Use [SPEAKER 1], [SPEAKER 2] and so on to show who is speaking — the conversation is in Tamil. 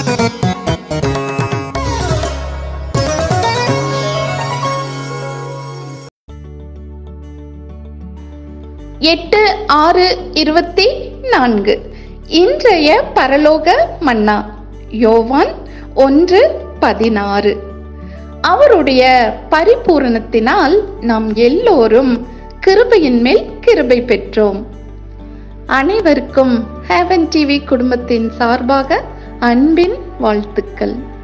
[SPEAKER 1] எட்டு ஆறு இருபத்தி நான்கு இன்றைய பரலோக மன்னா யோவான் ஒன்று பதினாறு அவருடைய பரிபூரணத்தினால் நாம் எல்லோரும் கிருபையின் மேல் கிருபை பெற்றோம் அனைவருக்கும் ஹேவன் டிவி குடும்பத்தின் சார்பாக அன்பின் வாழ்த்துக்கள்